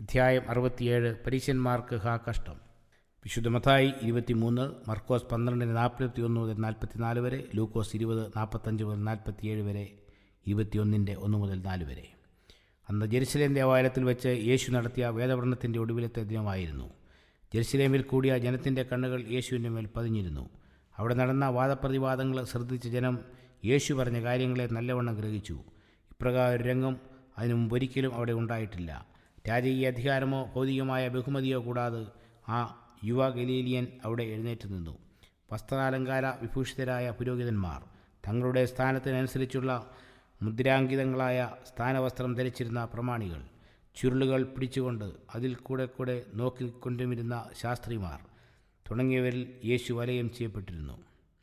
അധ്യായം അറുപത്തിയേഴ് പരീശന്മാർക്ക് ഹാ കഷ്ടം വിശുദ്ധ മത്തായി ഇരുപത്തിമൂന്ന് മർക്കോസ് പന്ത്രണ്ടിന് നാൽപ്പത്തി ഒന്ന് മുതൽ നാൽപ്പത്തിനാല് വരെ ലൂക്കോസ് ഇരുപത് നാൽപ്പത്തഞ്ച് മുതൽ നാൽപ്പത്തിയേഴ് വരെ ഇരുപത്തിയൊന്നിൻ്റെ ഒന്ന് മുതൽ നാല് വരെ അന്ന് ജെറുസലേം ദേവാലയത്തിൽ വെച്ച് യേശു നടത്തിയ വേദപഠനത്തിൻ്റെ ഒടുവിലത്തെ ദിനമായിരുന്നു ജെറുസലേമിൽ കൂടിയ ജനത്തിൻ്റെ കണ്ണുകൾ യേശുവിൻ്റെ മേൽ പതിഞ്ഞിരുന്നു അവിടെ നടന്ന വാദപ്രതിവാദങ്ങൾ ശ്രദ്ധിച്ച ജനം യേശു പറഞ്ഞ കാര്യങ്ങളെ നല്ലവണ്ണം ഗ്രഹിച്ചു ഇപ്രകാരം ഒരു രംഗം അതിനു മുമ്പ് ഒരിക്കലും അവിടെ ഉണ്ടായിട്ടില്ല രാജകീയ അധികാരമോ ഭൗതികമായ ബഹുമതിയോ കൂടാതെ ആ യുവ ഗലീലിയൻ അവിടെ എഴുന്നേറ്റ് നിന്നു വസ്ത്രാലങ്കാര വിഭൂഷിതരായ പുരോഹിതന്മാർ തങ്ങളുടെ സ്ഥാനത്തിനനുസരിച്ചുള്ള മുദ്രാങ്കിതങ്ങളായ സ്ഥാനവസ്ത്രം ധരിച്ചിരുന്ന പ്രമാണികൾ ചുരുളുകൾ പിടിച്ചുകൊണ്ട് അതിൽ കൂടെ കൂടെ നോക്കിക്കൊണ്ടുമിരുന്ന ശാസ്ത്രിമാർ തുടങ്ങിയവരിൽ യേശു വലയം ചെയ്യപ്പെട്ടിരുന്നു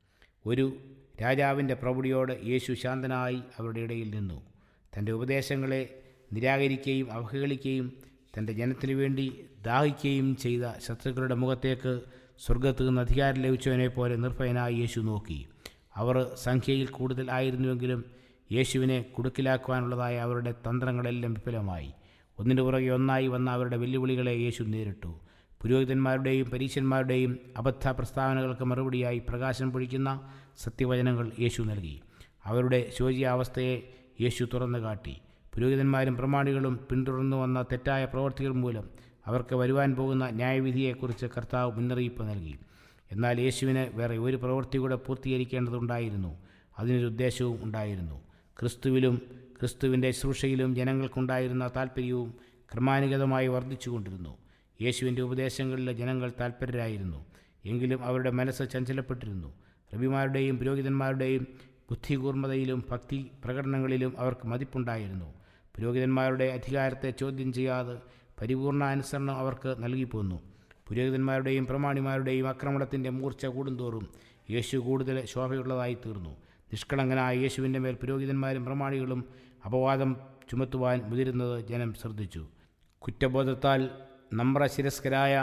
ഒരു രാജാവിൻ്റെ പ്രൗഢിയോട് യേശു ശാന്തനായി അവരുടെ ഇടയിൽ നിന്നു തൻ്റെ ഉപദേശങ്ങളെ നിരാകരിക്കുകയും അവഹേളിക്കുകയും തൻ്റെ ജനത്തിനു വേണ്ടി ദാഹിക്കുകയും ചെയ്ത ശത്രുക്കളുടെ മുഖത്തേക്ക് സ്വർഗത്ത് നിന്ന് അധികാരം ലഭിച്ചവനെ പോലെ നിർഭയനായി യേശു നോക്കി അവർ സംഖ്യയിൽ കൂടുതൽ ആയിരുന്നുവെങ്കിലും യേശുവിനെ കുടുക്കിലാക്കുവാനുള്ളതായ അവരുടെ തന്ത്രങ്ങളെല്ലാം വിഫലമായി ഒന്നിനു പുറകെ ഒന്നായി വന്ന അവരുടെ വെല്ലുവിളികളെ യേശു നേരിട്ടു പുരോഹിതന്മാരുടെയും പരീശന്മാരുടെയും അബദ്ധ പ്രസ്താവനകൾക്ക് മറുപടിയായി പ്രകാശം പൊഴിക്കുന്ന സത്യവചനങ്ങൾ യേശു നൽകി അവരുടെ ശോചിയാവസ്ഥയെ യേശു തുറന്നു കാട്ടി പുരോഹിതന്മാരും പ്രമാണികളും പിന്തുടർന്നു വന്ന തെറ്റായ പ്രവർത്തികൾ മൂലം അവർക്ക് വരുവാൻ പോകുന്ന ന്യായവിധിയെക്കുറിച്ച് കർത്താവ് മുന്നറിയിപ്പ് നൽകി എന്നാൽ യേശുവിന് വേറെ ഒരു പ്രവൃത്തി കൂടെ പൂർത്തീകരിക്കേണ്ടതുണ്ടായിരുന്നു അതിനൊരു ഉദ്ദേശവും ഉണ്ടായിരുന്നു ക്രിസ്തുവിലും ക്രിസ്തുവിൻ്റെ ശുശ്രൂഷയിലും ജനങ്ങൾക്കുണ്ടായിരുന്ന താല്പര്യവും ക്രമാനുഗതമായി വർദ്ധിച്ചുകൊണ്ടിരുന്നു യേശുവിൻ്റെ ഉപദേശങ്ങളിൽ ജനങ്ങൾ താല്പര്യരായിരുന്നു എങ്കിലും അവരുടെ മനസ്സ് ചഞ്ചലപ്പെട്ടിരുന്നു റബിമാരുടെയും പുരോഹിതന്മാരുടെയും ബുദ്ധികൂർമ്മതയിലും ഭക്തി പ്രകടനങ്ങളിലും അവർക്ക് മതിപ്പുണ്ടായിരുന്നു പുരോഹിതന്മാരുടെ അധികാരത്തെ ചോദ്യം ചെയ്യാതെ പരിപൂർണ അനുസരണം അവർക്ക് നൽകിപ്പോന്നു പുരോഹിതന്മാരുടെയും പ്രമാണിമാരുടെയും ആക്രമണത്തിൻ്റെ മൂർച്ച കൂടുന്തോറും യേശു കൂടുതൽ ശോഭയുള്ളതായി തീർന്നു നിഷ്കളങ്കനായ യേശുവിൻ്റെ മേൽ പുരോഹിതന്മാരും പ്രമാണികളും അപവാദം ചുമത്തുവാൻ മുതിരുന്നത് ജനം ശ്രദ്ധിച്ചു കുറ്റബോധത്താൽ നമ്രശിരസ്കരായ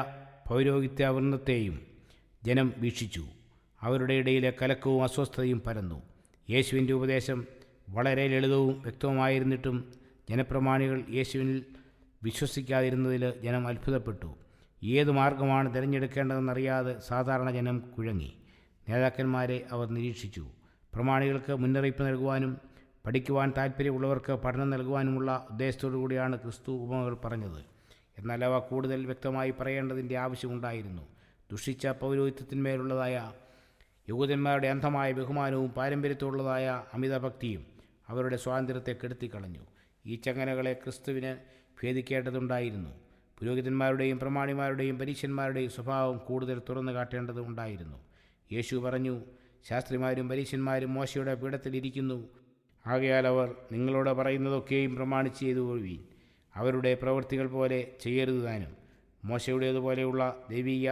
പൗരോഹിത്യ ജനം വീക്ഷിച്ചു അവരുടെ ഇടയിലെ കലക്കവും അസ്വസ്ഥതയും പരന്നു യേശുവിൻ്റെ ഉപദേശം വളരെ ലളിതവും വ്യക്തവുമായിരുന്നിട്ടും ജനപ്രമാണികൾ യേശുവിനിൽ വിശ്വസിക്കാതിരുന്നതിൽ ജനം അത്ഭുതപ്പെട്ടു ഏത് മാർഗമാണ് തിരഞ്ഞെടുക്കേണ്ടതെന്നറിയാതെ സാധാരണ ജനം കുഴങ്ങി നേതാക്കന്മാരെ അവർ നിരീക്ഷിച്ചു പ്രമാണികൾക്ക് മുന്നറിയിപ്പ് നൽകുവാനും പഠിക്കുവാൻ താല്പര്യമുള്ളവർക്ക് പഠനം നൽകുവാനുമുള്ള ഉദ്ദേശത്തോടു കൂടിയാണ് ക്രിസ്തു ഉപമകൾ പറഞ്ഞത് എന്നാൽ അവ കൂടുതൽ വ്യക്തമായി പറയേണ്ടതിൻ്റെ ആവശ്യമുണ്ടായിരുന്നു ദുഷിച്ച പൗരോഹിത്യത്തിന്മേലുള്ളതായ യഹൂദന്മാരുടെ അന്ധമായ ബഹുമാനവും പാരമ്പര്യത്തോടുള്ളതായ അമിതഭക്തിയും അവരുടെ സ്വാതന്ത്ര്യത്തെ കെടുത്തിക്കളഞ്ഞു ഈ ചങ്ങലകളെ ക്രിസ്തുവിന് ഭേദിക്കേണ്ടതുണ്ടായിരുന്നു പുരോഹിതന്മാരുടെയും പ്രമാണിമാരുടെയും പരീക്ഷന്മാരുടെയും സ്വഭാവം കൂടുതൽ തുറന്നു കാട്ടേണ്ടതുണ്ടായിരുന്നു യേശു പറഞ്ഞു ശാസ്ത്രിമാരും പരീക്ഷന്മാരും മോശയുടെ പീഠത്തിലിരിക്കുന്നു ആകയാൽ അവർ നിങ്ങളോട് പറയുന്നതൊക്കെയും പ്രമാണിച്ച് ചെയ്തു കൊള്ളുവീൻ അവരുടെ പ്രവൃത്തികൾ പോലെ ചെയ്യരുത് താനും മോശയുടേതുപോലെയുള്ള ദൈവീയ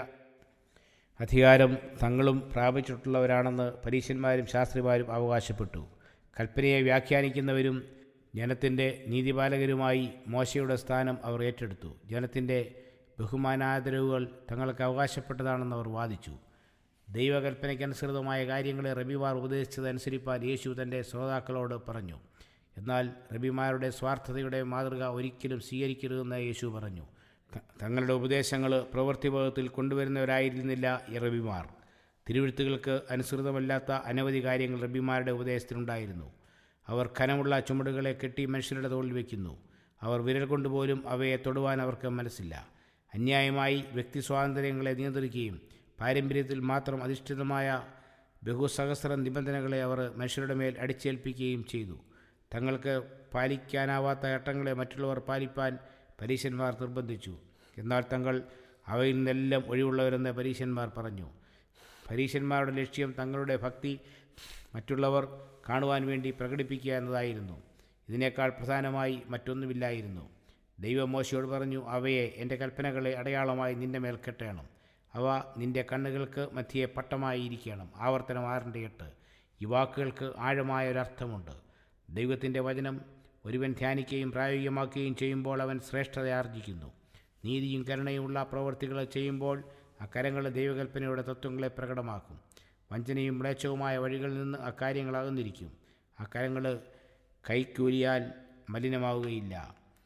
അധികാരം തങ്ങളും പ്രാപിച്ചിട്ടുള്ളവരാണെന്ന് പരീശന്മാരും ശാസ്ത്രിമാരും അവകാശപ്പെട്ടു കൽപ്പനയെ വ്യാഖ്യാനിക്കുന്നവരും ജനത്തിൻ്റെ നീതിപാലകരുമായി മോശയുടെ സ്ഥാനം അവർ ഏറ്റെടുത്തു ജനത്തിൻ്റെ ബഹുമാനാദരവുകൾ തങ്ങൾക്ക് അവകാശപ്പെട്ടതാണെന്ന് അവർ വാദിച്ചു ദൈവകൽപ്പനയ്ക്കനുസൃതമായ കാര്യങ്ങളെ റബിമാർ ഉപദേശിച്ചതനുസരിപ്പാൻ യേശു തൻ്റെ ശ്രോതാക്കളോട് പറഞ്ഞു എന്നാൽ റബിമാരുടെ സ്വാർത്ഥതയുടെ മാതൃക ഒരിക്കലും സ്വീകരിക്കരുതെന്ന് യേശു പറഞ്ഞു തങ്ങളുടെ ഉപദേശങ്ങൾ പ്രവൃത്തിഭാഗത്തിൽ കൊണ്ടുവരുന്നവരായിരുന്നില്ല ഈ റബിമാർ തിരുവഴുത്തുകൾക്ക് അനുസൃതമല്ലാത്ത അനവധി കാര്യങ്ങൾ റബിമാരുടെ ഉപദേശത്തിനുണ്ടായിരുന്നു അവർ ഖനമുള്ള ചുമടുകളെ കെട്ടി മനുഷ്യരുടെ തോളിൽ വയ്ക്കുന്നു അവർ വിരൽ കൊണ്ടുപോലും അവയെ തൊടുവാൻ അവർക്ക് മനസ്സില്ല അന്യായമായി വ്യക്തി സ്വാതന്ത്ര്യങ്ങളെ നിയന്ത്രിക്കുകയും പാരമ്പര്യത്തിൽ മാത്രം അധിഷ്ഠിതമായ ബഹുസഹസ്ര നിബന്ധനകളെ അവർ മനുഷ്യരുടെ മേൽ അടിച്ചേൽപ്പിക്കുകയും ചെയ്തു തങ്ങൾക്ക് പാലിക്കാനാവാത്ത ചട്ടങ്ങളെ മറ്റുള്ളവർ പാലിപ്പാൻ പരീശന്മാർ നിർബന്ധിച്ചു എന്നാൽ തങ്ങൾ അവയിൽ നിന്നെല്ലാം ഒഴിവുള്ളവരെന്ന് പരീശന്മാർ പറഞ്ഞു പരീശന്മാരുടെ ലക്ഷ്യം തങ്ങളുടെ ഭക്തി മറ്റുള്ളവർ കാണുവാൻ വേണ്ടി പ്രകടിപ്പിക്കുക എന്നതായിരുന്നു ഇതിനേക്കാൾ പ്രധാനമായി മറ്റൊന്നുമില്ലായിരുന്നു ദൈവമോശയോട് പറഞ്ഞു അവയെ എൻ്റെ കൽപ്പനകളെ അടയാളമായി നിന്റെ മേൽ കെട്ടണം അവ നിന്റെ കണ്ണുകൾക്ക് മധ്യേ പട്ടമായി ഇരിക്കണം ആവർത്തനം ആറിൻ്റെ എട്ട് ഈ വാക്കുകൾക്ക് ആഴമായ ഒരർത്ഥമുണ്ട് ദൈവത്തിൻ്റെ വചനം ഒരുവൻ ധ്യാനിക്കുകയും പ്രായോഗികമാക്കുകയും ചെയ്യുമ്പോൾ അവൻ ശ്രേഷ്ഠത ആർജിക്കുന്നു നീതിയും കരുണയുമുള്ള പ്രവൃത്തികൾ ചെയ്യുമ്പോൾ ആ കരങ്ങൾ ദൈവകൽപ്പനയുടെ തത്വങ്ങളെ പ്രകടമാക്കും വഞ്ചനയും മ്ലേച്ഛവുമായ വഴികളിൽ നിന്ന് ആ കാര്യങ്ങൾ അകന്നിരിക്കും ആ കരങ്ങൾ കൈക്കൂലിയാൽ മലിനമാവുകയില്ല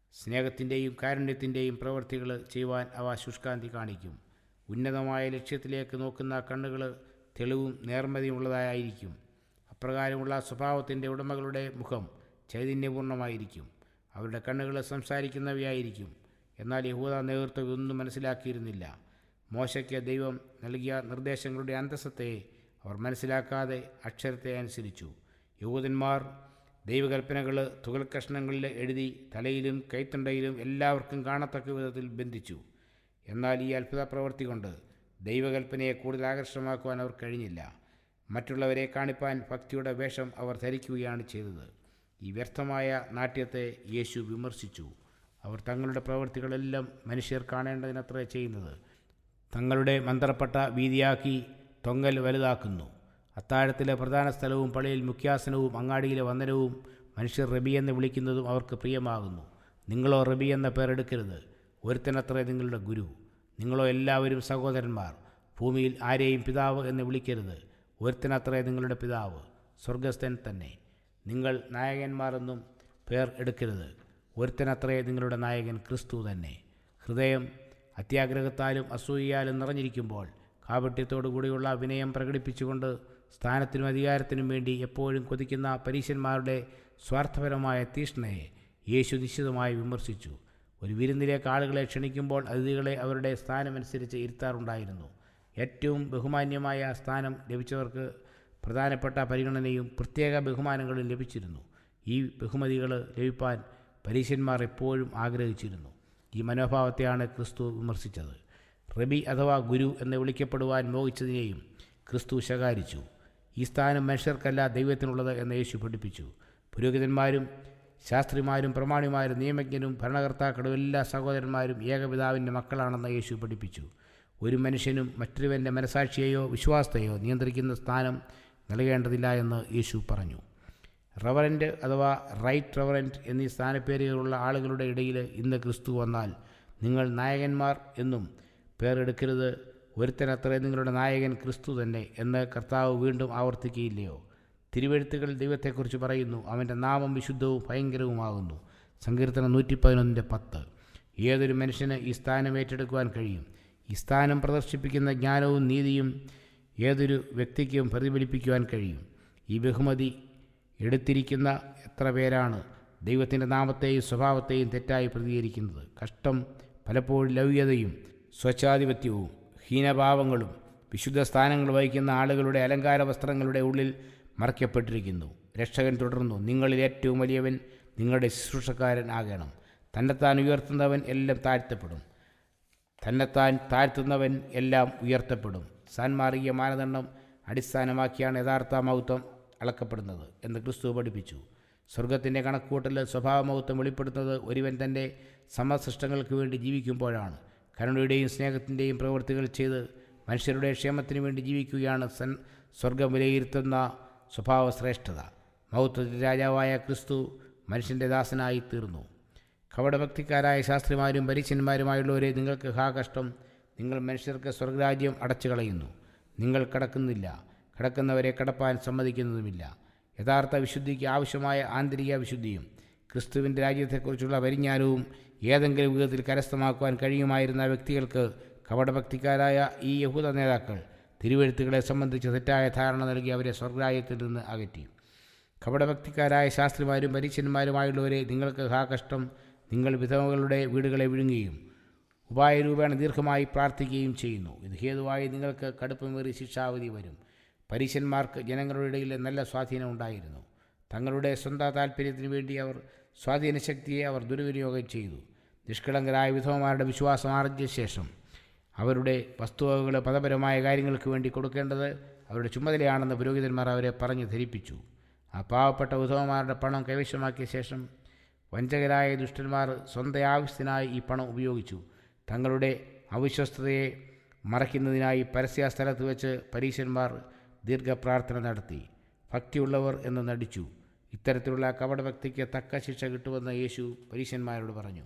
സ്നേഹത്തിൻ്റെയും കാരുണ്യത്തിൻ്റെയും പ്രവൃത്തികൾ ചെയ്യുവാൻ അവ ശുഷ്കാന്തി കാണിക്കും ഉന്നതമായ ലക്ഷ്യത്തിലേക്ക് നോക്കുന്ന കണ്ണുകൾ തെളിവും നേർമതിയുമുള്ളതായിരിക്കും അപ്രകാരമുള്ള സ്വഭാവത്തിൻ്റെ ഉടമകളുടെ മുഖം ചൈതന്യപൂർണ്ണമായിരിക്കും അവരുടെ കണ്ണുകൾ സംസാരിക്കുന്നവയായിരിക്കും എന്നാൽ യഹൂദ നേതൃത്വം ഇതൊന്നും മനസ്സിലാക്കിയിരുന്നില്ല മോശയ്ക്ക് ദൈവം നൽകിയ നിർദ്ദേശങ്ങളുടെ അന്തസ്സത്തെ അവർ മനസ്സിലാക്കാതെ അക്ഷരത്തെ അനുസരിച്ചു യഹൂദന്മാർ ദൈവകൽപ്പനകൾ തുകൽ കഷ്ണങ്ങളിൽ എഴുതി തലയിലും കൈത്തണ്ടയിലും എല്ലാവർക്കും കാണത്തക്ക വിധത്തിൽ ബന്ധിച്ചു എന്നാൽ ഈ അത്ഭുത പ്രവൃത്തി കൊണ്ട് ദൈവകൽപ്പനയെ കൂടുതൽ ആകർഷമാക്കുവാൻ അവർ കഴിഞ്ഞില്ല മറ്റുള്ളവരെ കാണിപ്പാൻ ഭക്തിയുടെ വേഷം അവർ ധരിക്കുകയാണ് ചെയ്തത് ഈ വ്യർത്ഥമായ നാട്യത്തെ യേശു വിമർശിച്ചു അവർ തങ്ങളുടെ പ്രവൃത്തികളെല്ലാം മനുഷ്യർ കാണേണ്ടതിനത്ര ചെയ്യുന്നത് തങ്ങളുടെ മന്ത്രപ്പെട്ട വീതിയാക്കി തൊങ്ങൽ വലുതാക്കുന്നു അത്താഴത്തിലെ പ്രധാന സ്ഥലവും പള്ളിയിൽ മുഖ്യാസനവും അങ്ങാടിയിലെ വന്ദനവും മനുഷ്യർ റബി എന്ന് വിളിക്കുന്നതും അവർക്ക് പ്രിയമാകുന്നു നിങ്ങളോ റബി എന്ന പേരെടുക്കരുത് ഒരുത്തനത്രേ നിങ്ങളുടെ ഗുരു നിങ്ങളോ എല്ലാവരും സഹോദരന്മാർ ഭൂമിയിൽ ആരെയും പിതാവ് എന്ന് വിളിക്കരുത് ഒരുത്തനത്രേ നിങ്ങളുടെ പിതാവ് സ്വർഗസ്ഥൻ തന്നെ നിങ്ങൾ നായകന്മാരെന്നും പേർ എടുക്കരുത് ഒരുത്തനത്രേ നിങ്ങളുടെ നായകൻ ക്രിസ്തു തന്നെ ഹൃദയം അത്യാഗ്രഹത്താലും അസൂയയാലും നിറഞ്ഞിരിക്കുമ്പോൾ കാപട്യത്തോടു കൂടിയുള്ള വിനയം പ്രകടിപ്പിച്ചുകൊണ്ട് സ്ഥാനത്തിനും അധികാരത്തിനും വേണ്ടി എപ്പോഴും കൊതിക്കുന്ന പരീശന്മാരുടെ സ്വാർത്ഥപരമായ തീഷ്ണയെ യേശു നിശ്ചിതമായി വിമർശിച്ചു ഒരു വിരുന്നിലേക്ക് ആളുകളെ ക്ഷണിക്കുമ്പോൾ അതിഥികളെ അവരുടെ സ്ഥാനമനുസരിച്ച് ഇരുത്താറുണ്ടായിരുന്നു ഏറ്റവും ബഹുമാന്യമായ സ്ഥാനം ലഭിച്ചവർക്ക് പ്രധാനപ്പെട്ട പരിഗണനയും പ്രത്യേക ബഹുമാനങ്ങളും ലഭിച്ചിരുന്നു ഈ ബഹുമതികൾ ലഭിപ്പാൻ പരീശന്മാർ എപ്പോഴും ആഗ്രഹിച്ചിരുന്നു ഈ മനോഭാവത്തെയാണ് ക്രിസ്തു വിമർശിച്ചത് റബി അഥവാ ഗുരു എന്ന് വിളിക്കപ്പെടുവാൻ മോഹിച്ചതിനെയും ക്രിസ്തു ശകാരിച്ചു ഈ സ്ഥാനം മനുഷ്യർക്കല്ല ദൈവത്തിനുള്ളത് എന്ന് യേശു പഠിപ്പിച്ചു പുരോഹിതന്മാരും ശാസ്ത്രിമാരും പ്രമാണിമാരും നിയമജ്ഞരും ഭരണകർത്താക്കളും എല്ലാ സഹോദരന്മാരും ഏകപിതാവിൻ്റെ മക്കളാണെന്ന് യേശു പഠിപ്പിച്ചു ഒരു മനുഷ്യനും മറ്റൊരുവൻ്റെ മനസാക്ഷിയെയോ വിശ്വാസത്തെയോ നിയന്ത്രിക്കുന്ന സ്ഥാനം നൽകേണ്ടതില്ല എന്ന് യേശു പറഞ്ഞു റവറൻറ്റ് അഥവാ റൈറ്റ് റവറൻറ്റ് എന്നീ സ്ഥാനപ്പേരുകളുള്ള ആളുകളുടെ ഇടയിൽ ഇന്ന് ക്രിസ്തു വന്നാൽ നിങ്ങൾ നായകന്മാർ എന്നും പേരെടുക്കരുത് ഒരുത്തനത്രേ നിങ്ങളുടെ നായകൻ ക്രിസ്തു തന്നെ എന്ന് കർത്താവ് വീണ്ടും ആവർത്തിക്കുകയില്ലയോ തിരുവെഴുത്തുകൾ ദൈവത്തെക്കുറിച്ച് പറയുന്നു അവൻ്റെ നാമം വിശുദ്ധവും ഭയങ്കരവുമാകുന്നു സങ്കീർത്തനം നൂറ്റി പതിനൊന്നിൻ്റെ പത്ത് ഏതൊരു മനുഷ്യന് ഈ സ്ഥാനം ഏറ്റെടുക്കുവാൻ കഴിയും ഈ സ്ഥാനം പ്രദർശിപ്പിക്കുന്ന ജ്ഞാനവും നീതിയും ഏതൊരു വ്യക്തിക്കും പ്രതിഫലിപ്പിക്കുവാൻ കഴിയും ഈ ബഹുമതി എടുത്തിരിക്കുന്ന എത്ര പേരാണ് ദൈവത്തിൻ്റെ നാമത്തെയും സ്വഭാവത്തെയും തെറ്റായി പ്രതികരിക്കുന്നത് കഷ്ടം പലപ്പോഴും ലൗക്യതയും സ്വച്ഛാധിപത്യവും ഹീനഭാവങ്ങളും വിശുദ്ധ സ്ഥാനങ്ങൾ വഹിക്കുന്ന ആളുകളുടെ അലങ്കാര വസ്ത്രങ്ങളുടെ ഉള്ളിൽ മറയ്ക്കപ്പെട്ടിരിക്കുന്നു രക്ഷകൻ തുടർന്നു നിങ്ങളിൽ ഏറ്റവും വലിയവൻ നിങ്ങളുടെ ശുശ്രൂഷക്കാരൻ ആകണം തന്നെത്താൻ ഉയർത്തുന്നവൻ എല്ലാം താഴ്ത്തപ്പെടും തന്നെത്താൻ താഴ്ത്തുന്നവൻ എല്ലാം ഉയർത്തപ്പെടും സാൻമാർഗിക മാനദണ്ഡം അടിസ്ഥാനമാക്കിയാണ് യഥാർത്ഥ മൗത്വം അളക്കപ്പെടുന്നത് എന്ന് ക്രിസ്തു പഠിപ്പിച്ചു സ്വർഗത്തിൻ്റെ കണക്കുകൂട്ടൽ സ്വഭാവമൗത്വം വെളിപ്പെടുത്തുന്നത് ഒരുവൻ തൻ്റെ സമസൃഷ്ടങ്ങൾക്ക് വേണ്ടി ജീവിക്കുമ്പോഴാണ് കരുണയുടെയും സ്നേഹത്തിൻ്റെയും പ്രവൃത്തികൾ ചെയ്ത് മനുഷ്യരുടെ ക്ഷേമത്തിന് വേണ്ടി ജീവിക്കുകയാണ് സൻ സ്വർഗം വിലയിരുത്തുന്ന സ്വഭാവ ശ്രേഷ്ഠത മൗത്വത്തിൻ്റെ രാജാവായ ക്രിസ്തു മനുഷ്യൻ്റെ ദാസനായി തീർന്നു കപടഭക്തിക്കാരായ ശാസ്ത്രിമാരും പരീക്ഷന്മാരുമായുള്ളവരെ നിങ്ങൾക്ക് ഹാ കഷ്ടം നിങ്ങൾ മനുഷ്യർക്ക് സ്വർഗരാജ്യം അടച്ചു കളയുന്നു നിങ്ങൾ കടക്കുന്നില്ല കടക്കുന്നവരെ കടപ്പാൻ സമ്മതിക്കുന്നതുമില്ല യഥാർത്ഥ വിശുദ്ധിക്ക് ആവശ്യമായ ആന്തരിക വിശുദ്ധിയും ക്രിസ്തുവിൻ്റെ രാജ്യത്തെക്കുറിച്ചുള്ള പരിജ്ഞാനവും ഏതെങ്കിലും വിധത്തിൽ കരസ്ഥമാക്കുവാൻ കഴിയുമായിരുന്ന വ്യക്തികൾക്ക് കപടഭക്തിക്കാരായ ഈ യഹൂദ നേതാക്കൾ തിരുവെഴുത്തുകളെ സംബന്ധിച്ച് തെറ്റായ ധാരണ നൽകി അവരെ സ്വർഗരാജ്യത്തിൽ നിന്ന് അകറ്റി കപടഭക്തിക്കാരായ ശാസ്ത്രിമാരും പരീക്ഷന്മാരുമായുള്ളവരെ നിങ്ങൾക്ക് ഹാ കഷ്ടം നിങ്ങൾ വിധവകളുടെ വീടുകളെ വിഴുങ്ങുകയും ഉപായരൂപേണ ദീർഘമായി പ്രാർത്ഥിക്കുകയും ചെയ്യുന്നു ഇത് ഹേതുവായി നിങ്ങൾക്ക് കടുപ്പമേറി ശിക്ഷാവധി വരും പരീശന്മാർക്ക് ജനങ്ങളുടെ ഇടയിൽ നല്ല സ്വാധീനം ഉണ്ടായിരുന്നു തങ്ങളുടെ സ്വന്തം താല്പര്യത്തിന് വേണ്ടി അവർ സ്വാധീനശക്തിയെ അവർ ദുർവിനിയോഗം ചെയ്തു നിഷ്കളങ്കരായ വിധവമാരുടെ വിശ്വാസം ആർജിച്ച ശേഷം അവരുടെ വസ്തുവകകൾ പദപരമായ കാര്യങ്ങൾക്ക് വേണ്ടി കൊടുക്കേണ്ടത് അവരുടെ ചുമതലയാണെന്ന് പുരോഹിതന്മാർ അവരെ പറഞ്ഞ് ധരിപ്പിച്ചു ആ പാവപ്പെട്ട വിധവമാരുടെ പണം കൈവശമാക്കിയ ശേഷം വഞ്ചകരായ ദുഷ്ടന്മാർ സ്വന്തം ആവശ്യത്തിനായി ഈ പണം ഉപയോഗിച്ചു തങ്ങളുടെ അവിശ്വസ്തതയെ മറയ്ക്കുന്നതിനായി പരസ്യ സ്ഥലത്ത് വെച്ച് പരീശന്മാർ ദീർഘപ്രാർത്ഥന നടത്തി ഭക്തിയുള്ളവർ എന്ന് നടിച്ചു ഇത്തരത്തിലുള്ള കപടഭക്തിക്ക് തക്ക ശിക്ഷ കിട്ടുമെന്ന് യേശു പരീശന്മാരോട് പറഞ്ഞു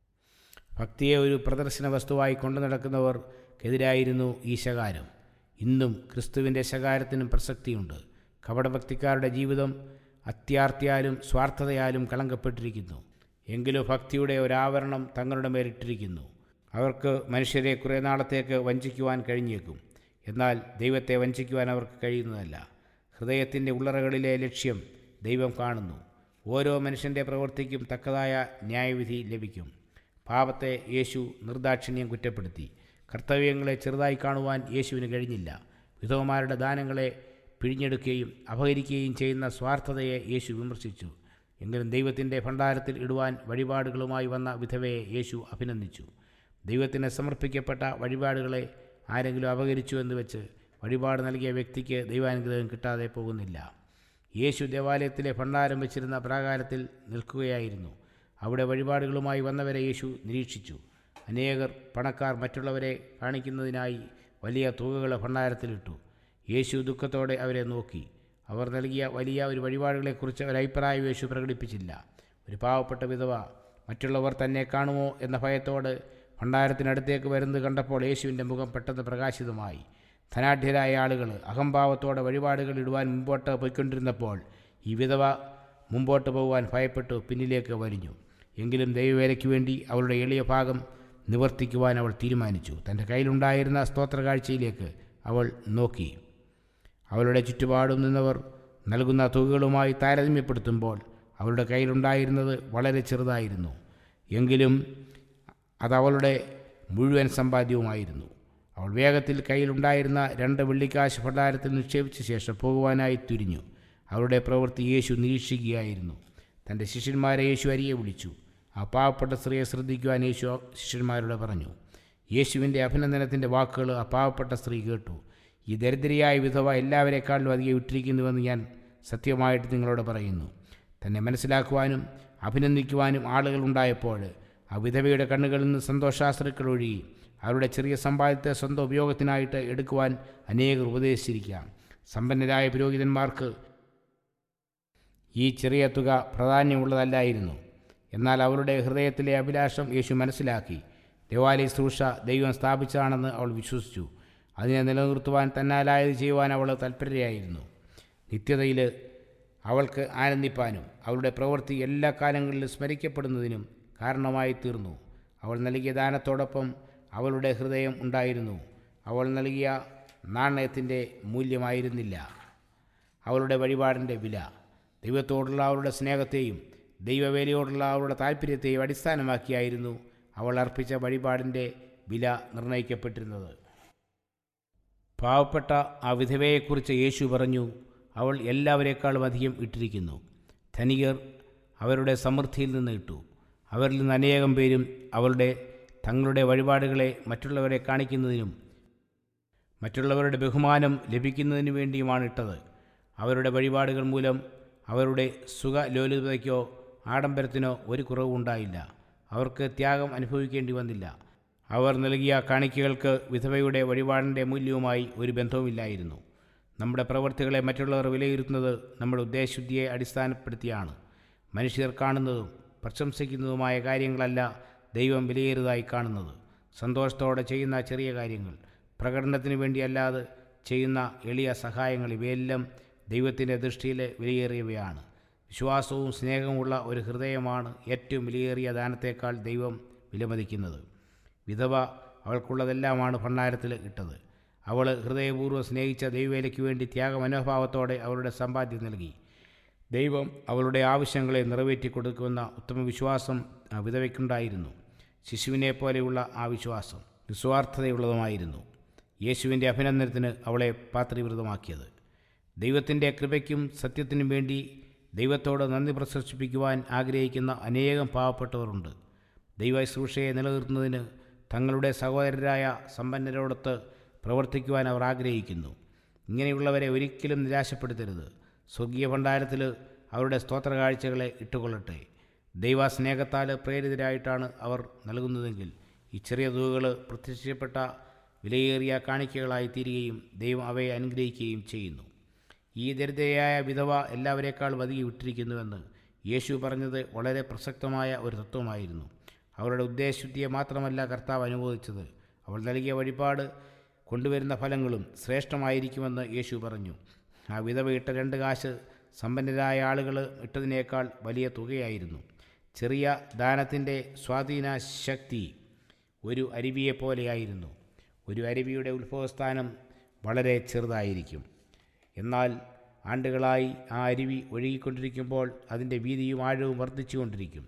ഭക്തിയെ ഒരു പ്രദർശന വസ്തുവായി കൊണ്ടു നടക്കുന്നവർക്കെതിരായിരുന്നു ഈ ശകാരം ഇന്നും ക്രിസ്തുവിൻ്റെ ശകാരത്തിനും പ്രസക്തിയുണ്ട് കപടഭക്തിക്കാരുടെ ജീവിതം അത്യാർത്തിയാലും സ്വാർത്ഥതയാലും കളങ്കപ്പെട്ടിരിക്കുന്നു എങ്കിലും ഭക്തിയുടെ ഒരാവരണം തങ്ങളുടെ മേലിട്ടിരിക്കുന്നു അവർക്ക് മനുഷ്യരെ കുറേ നാളത്തേക്ക് വഞ്ചിക്കുവാൻ കഴിഞ്ഞേക്കും എന്നാൽ ദൈവത്തെ വഞ്ചിക്കുവാൻ അവർക്ക് കഴിയുന്നതല്ല ഹൃദയത്തിൻ്റെ ഉള്ളറകളിലെ ലക്ഷ്യം ദൈവം കാണുന്നു ഓരോ മനുഷ്യൻ്റെ പ്രവൃത്തിക്കും തക്കതായ ന്യായവിധി ലഭിക്കും പാപത്തെ യേശു നിർദാക്ഷിണ്യം കുറ്റപ്പെടുത്തി കർത്തവ്യങ്ങളെ ചെറുതായി കാണുവാൻ യേശുവിന് കഴിഞ്ഞില്ല വിധവമാരുടെ ദാനങ്ങളെ പിഴിഞ്ഞെടുക്കുകയും അപഹരിക്കുകയും ചെയ്യുന്ന സ്വാർത്ഥതയെ യേശു വിമർശിച്ചു എങ്കിലും ദൈവത്തിൻ്റെ ഭണ്ഡാരത്തിൽ ഇടുവാൻ വഴിപാടുകളുമായി വന്ന വിധവയെ യേശു അഭിനന്ദിച്ചു ദൈവത്തിന് സമർപ്പിക്കപ്പെട്ട വഴിപാടുകളെ ആരെങ്കിലും അപഹരിച്ചു എന്ന് വെച്ച് വഴിപാട് നൽകിയ വ്യക്തിക്ക് ദൈവാനുഗ്രഹം കിട്ടാതെ പോകുന്നില്ല യേശു ദേവാലയത്തിലെ ഭണ്ഡാരം വെച്ചിരുന്ന പ്രാകാരത്തിൽ നിൽക്കുകയായിരുന്നു അവിടെ വഴിപാടുകളുമായി വന്നവരെ യേശു നിരീക്ഷിച്ചു അനേകർ പണക്കാർ മറ്റുള്ളവരെ കാണിക്കുന്നതിനായി വലിയ തുകകൾ ഭണ്ഡാരത്തിലിട്ടു യേശു ദുഃഖത്തോടെ അവരെ നോക്കി അവർ നൽകിയ വലിയ ഒരു വഴിപാടുകളെക്കുറിച്ച് ഒരു അഭിപ്രായം യേശു പ്രകടിപ്പിച്ചില്ല ഒരു പാവപ്പെട്ട വിധവ മറ്റുള്ളവർ തന്നെ കാണുമോ എന്ന ഭയത്തോട് ഭണ്ഡാരത്തിനടുത്തേക്ക് വരുന്നത് കണ്ടപ്പോൾ യേശുവിൻ്റെ മുഖം പെട്ടെന്ന് പ്രകാശിതമായി ധനാഢ്യരായ ആളുകൾ അഹംഭാവത്തോടെ വഴിപാടുകൾ ഇടുവാൻ മുമ്പോട്ട് പോയിക്കൊണ്ടിരുന്നപ്പോൾ ഈ വിധവ മുമ്പോട്ട് പോകുവാൻ ഭയപ്പെട്ടു പിന്നിലേക്ക് വലിഞ്ഞു എങ്കിലും ദൈവവേലയ്ക്ക് വേണ്ടി അവളുടെ എളിയ ഭാഗം നിവർത്തിക്കുവാൻ അവൾ തീരുമാനിച്ചു തൻ്റെ കയ്യിലുണ്ടായിരുന്ന സ്തോത്ര കാഴ്ചയിലേക്ക് അവൾ നോക്കി അവളുടെ ചുറ്റുപാടും നിന്നവർ നൽകുന്ന തുകകളുമായി താരതമ്യപ്പെടുത്തുമ്പോൾ അവളുടെ കയ്യിലുണ്ടായിരുന്നത് വളരെ ചെറുതായിരുന്നു എങ്കിലും അത് അവളുടെ മുഴുവൻ സമ്പാദ്യവുമായിരുന്നു അവൾ വേഗത്തിൽ കയ്യിലുണ്ടായിരുന്ന രണ്ട് വെള്ളിക്കാശ് ഭണ്ഡാരത്തിൽ നിക്ഷേപിച്ച ശേഷം പോകുവാനായി തുരിഞ്ഞു അവരുടെ പ്രവൃത്തി യേശു നിരീക്ഷിക്കുകയായിരുന്നു തൻ്റെ ശിഷ്യന്മാരെ യേശു അരിയെ വിളിച്ചു ആ പാവപ്പെട്ട സ്ത്രീയെ ശ്രദ്ധിക്കുവാൻ യേശു ശിഷ്യന്മാരോട് പറഞ്ഞു യേശുവിൻ്റെ അഭിനന്ദനത്തിൻ്റെ വാക്കുകൾ ആ പാവപ്പെട്ട സ്ത്രീ കേട്ടു ഈ ദരിദ്രയായ വിധവ എല്ലാവരെക്കാളിലും അധികം ഇട്ടിരിക്കുന്നുവെന്ന് ഞാൻ സത്യമായിട്ട് നിങ്ങളോട് പറയുന്നു തന്നെ മനസ്സിലാക്കുവാനും അഭിനന്ദിക്കുവാനും ആളുകൾ ഉണ്ടായപ്പോൾ ആ വിധവയുടെ കണ്ണുകളിൽ നിന്ന് സന്തോഷാസ്ത്രക്കൾ ഒഴുകി അവരുടെ ചെറിയ സമ്പാദ്യത്തെ സ്വന്തം ഉപയോഗത്തിനായിട്ട് എടുക്കുവാൻ അനേകർ ഉപദേശിച്ചിരിക്കാം സമ്പന്നരായ പുരോഹിതന്മാർക്ക് ഈ ചെറിയ തുക പ്രാധാന്യമുള്ളതല്ലായിരുന്നു എന്നാൽ അവരുടെ ഹൃദയത്തിലെ അഭിലാഷം യേശു മനസ്സിലാക്കി ദേവാലയ ശുശ്രൂഷ ദൈവം സ്ഥാപിച്ചതാണെന്ന് അവൾ വിശ്വസിച്ചു അതിനെ നിലനിർത്തുവാൻ തന്നാലായത് ചെയ്യുവാൻ അവൾ തൽപരയായിരുന്നു നിത്യതയിൽ അവൾക്ക് ആനന്ദിപ്പാനും അവളുടെ പ്രവൃത്തി എല്ലാ കാലങ്ങളിലും സ്മരിക്കപ്പെടുന്നതിനും കാരണമായി തീർന്നു അവൾ നൽകിയ ദാനത്തോടൊപ്പം അവളുടെ ഹൃദയം ഉണ്ടായിരുന്നു അവൾ നൽകിയ നാണയത്തിൻ്റെ മൂല്യമായിരുന്നില്ല അവളുടെ വഴിപാടിൻ്റെ വില ദൈവത്തോടുള്ള അവളുടെ സ്നേഹത്തെയും ദൈവവേലയോടുള്ള അവളുടെ താല്പര്യത്തെയും അടിസ്ഥാനമാക്കിയായിരുന്നു അവൾ അർപ്പിച്ച വഴിപാടിൻ്റെ വില നിർണ്ണയിക്കപ്പെട്ടിരുന്നത് പാവപ്പെട്ട ആ വിധവയെക്കുറിച്ച് യേശു പറഞ്ഞു അവൾ എല്ലാവരെക്കാളും അധികം ഇട്ടിരിക്കുന്നു ധനികർ അവരുടെ സമൃദ്ധിയിൽ നിന്ന് ഇട്ടു അവരിൽ നിന്ന് അനേകം പേരും അവരുടെ തങ്ങളുടെ വഴിപാടുകളെ മറ്റുള്ളവരെ കാണിക്കുന്നതിനും മറ്റുള്ളവരുടെ ബഹുമാനം ലഭിക്കുന്നതിനു വേണ്ടിയുമാണ് ഇട്ടത് അവരുടെ വഴിപാടുകൾ മൂലം അവരുടെ സുഖലോലുപതയ്ക്കോ ആഡംബരത്തിനോ ഒരു കുറവുണ്ടായില്ല അവർക്ക് ത്യാഗം അനുഭവിക്കേണ്ടി വന്നില്ല അവർ നൽകിയ കാണിക്കകൾക്ക് വിധവയുടെ വഴിപാടിൻ്റെ മൂല്യവുമായി ഒരു ബന്ധവുമില്ലായിരുന്നു നമ്മുടെ പ്രവൃത്തികളെ മറ്റുള്ളവർ വിലയിരുത്തുന്നത് നമ്മുടെ ഉദ്ദേശശുദ്ധിയെ അടിസ്ഥാനപ്പെടുത്തിയാണ് മനുഷ്യർ കാണുന്നതും പ്രശംസിക്കുന്നതുമായ കാര്യങ്ങളല്ല ദൈവം വിലയേറിയതായി കാണുന്നത് സന്തോഷത്തോടെ ചെയ്യുന്ന ചെറിയ കാര്യങ്ങൾ പ്രകടനത്തിന് വേണ്ടിയല്ലാതെ ചെയ്യുന്ന എളിയ സഹായങ്ങൾ ഇവയെല്ലാം ദൈവത്തിൻ്റെ ദൃഷ്ടിയിൽ വിലയേറിയവയാണ് വിശ്വാസവും സ്നേഹവുമുള്ള ഒരു ഹൃദയമാണ് ഏറ്റവും വിലയേറിയ ദാനത്തേക്കാൾ ദൈവം വിലമതിക്കുന്നത് വിധവ അവൾക്കുള്ളതെല്ലാമാണ് ഭണ്ഡാരത്തിൽ ഇട്ടത് അവൾ ഹൃദയപൂർവ്വം സ്നേഹിച്ച ദൈവവേലയ്ക്ക് വേണ്ടി ത്യാഗമനോഭാവത്തോടെ അവളുടെ സമ്പാദ്യം നൽകി ദൈവം അവളുടെ ആവശ്യങ്ങളെ നിറവേറ്റി കൊടുക്കുമെന്ന ഉത്തമ വിശ്വാസം ആ വിധവയ്ക്കുണ്ടായിരുന്നു ശിശുവിനെ പോലെയുള്ള ആ വിശ്വാസം നിസ്വാർത്ഥതയുള്ളതുമായിരുന്നു യേശുവിൻ്റെ അഭിനന്ദനത്തിന് അവളെ പാത്രീവൃതമാക്കിയത് ദൈവത്തിൻ്റെ കൃപയ്ക്കും സത്യത്തിനും വേണ്ടി ദൈവത്തോട് നന്ദി പ്രദർശിപ്പിക്കുവാൻ ആഗ്രഹിക്കുന്ന അനേകം പാവപ്പെട്ടവരുണ്ട് ദൈവ ശുശ്രൂഷയെ നിലനിർത്തുന്നതിന് തങ്ങളുടെ സഹോദരരായ സമ്പന്നരോടൊത്ത് പ്രവർത്തിക്കുവാൻ അവർ ആഗ്രഹിക്കുന്നു ഇങ്ങനെയുള്ളവരെ ഒരിക്കലും നിരാശപ്പെടുത്തരുത് സ്വർഗീയ ഭണ്ഡാരത്തിൽ അവരുടെ സ്തോത്ര കാഴ്ചകളെ ഇട്ടുകൊള്ളട്ടെ ദൈവസ്നേഹത്താൽ പ്രേരിതരായിട്ടാണ് അവർ നൽകുന്നതെങ്കിൽ ഈ ചെറിയ തുകകൾ പ്രത്യക്ഷപ്പെട്ട വിലയേറിയ കാണിക്കകളായി തീരുകയും ദൈവം അവയെ അനുഗ്രഹിക്കുകയും ചെയ്യുന്നു ഈ ദരിദ്രയായ വിധവ എല്ലാവരേക്കാളും അധികം വിട്ടിരിക്കുന്നുവെന്ന് യേശു പറഞ്ഞത് വളരെ പ്രസക്തമായ ഒരു തത്വമായിരുന്നു അവരുടെ ഉദ്ദേശശുദ്ധിയെ മാത്രമല്ല കർത്താവ് അനുഭവിച്ചത് അവൾ നൽകിയ വഴിപാട് കൊണ്ടുവരുന്ന ഫലങ്ങളും ശ്രേഷ്ഠമായിരിക്കുമെന്ന് യേശു പറഞ്ഞു ആ വിധവ ഇട്ട രണ്ട് കാശ് സമ്പന്നരായ ആളുകൾ ഇട്ടതിനേക്കാൾ വലിയ തുകയായിരുന്നു ചെറിയ ദാനത്തിൻ്റെ സ്വാധീന ശക്തി ഒരു അരുവിയെപ്പോലെയായിരുന്നു ഒരു അരുവിയുടെ ഉത്ഭവസ്ഥാനം വളരെ ചെറുതായിരിക്കും എന്നാൽ ആണ്ടുകളായി ആ അരുവി ഒഴുകിക്കൊണ്ടിരിക്കുമ്പോൾ അതിൻ്റെ വീതിയും ആഴവും വർദ്ധിച്ചുകൊണ്ടിരിക്കും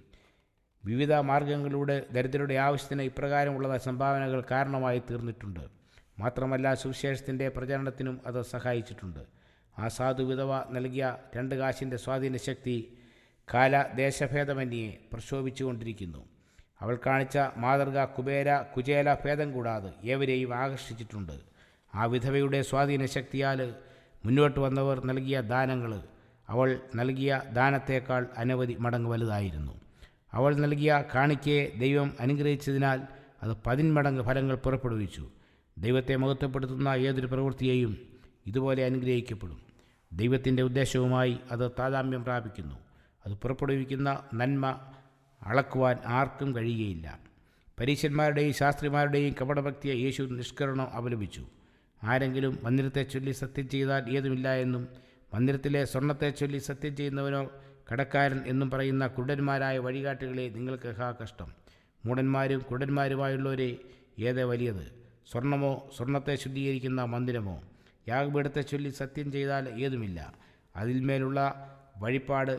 വിവിധ മാർഗങ്ങളിലൂടെ ദരിദ്രരുടെ ആവശ്യത്തിന് ഇപ്രകാരമുള്ള സംഭാവനകൾ കാരണമായി തീർന്നിട്ടുണ്ട് മാത്രമല്ല സുവിശേഷത്തിൻ്റെ പ്രചരണത്തിനും അത് സഹായിച്ചിട്ടുണ്ട് ആ സാധു വിധവ നൽകിയ രണ്ട് കാശിൻ്റെ സ്വാധീന ശക്തി കാല ദേശഭേദമന്യേ പ്രക്ഷോഭിച്ചുകൊണ്ടിരിക്കുന്നു അവൾ കാണിച്ച മാതൃക കുബേര കുചേല ഭേദം കൂടാതെ ഏവരെയും ആകർഷിച്ചിട്ടുണ്ട് ആ വിധവയുടെ സ്വാധീന ശക്തിയാൽ മുന്നോട്ട് വന്നവർ നൽകിയ ദാനങ്ങൾ അവൾ നൽകിയ ദാനത്തേക്കാൾ അനവധി മടങ്ങ് വലുതായിരുന്നു അവൾ നൽകിയ കാണിക്കയെ ദൈവം അനുഗ്രഹിച്ചതിനാൽ അത് പതിന്മടങ്ങ് ഫലങ്ങൾ പുറപ്പെടുവിച്ചു ദൈവത്തെ മഹത്വപ്പെടുത്തുന്ന ഏതൊരു പ്രവൃത്തിയെയും ഇതുപോലെ അനുഗ്രഹിക്കപ്പെടും ദൈവത്തിൻ്റെ ഉദ്ദേശവുമായി അത് താതാമ്യം പ്രാപിക്കുന്നു അത് പുറപ്പെടുവിക്കുന്ന നന്മ അളക്കുവാൻ ആർക്കും കഴിയുകയില്ല പരീശന്മാരുടെയും ശാസ്ത്രിമാരുടെയും കപടഭക്തിയെ യേശു നിഷ്കരണം അവലംബിച്ചു ആരെങ്കിലും മന്ദിരത്തെ ചൊല്ലി സത്യം ചെയ്താൽ ഏതുമില്ല എന്നും മന്ദിരത്തിലെ സ്വർണത്തെ ചൊല്ലി സത്യം ചെയ്യുന്നവനോ കടക്കാരൻ എന്നും പറയുന്ന കുരുടന്മാരായ വഴികാട്ടുകളെ നിങ്ങൾക്ക് ഹാ കഷ്ടം മൂടന്മാരും കുരുടന്മാരുമായുള്ളവരെ ഏത് വലിയത് സ്വർണമോ സ്വർണത്തെ ശുദ്ധീകരിക്കുന്ന മന്ദിരമോ യാഗപീഠത്തെ ചൊല്ലി സത്യം ചെയ്താൽ ഏതുമില്ല അതിന്മേലുള്ള വഴിപ്പാട്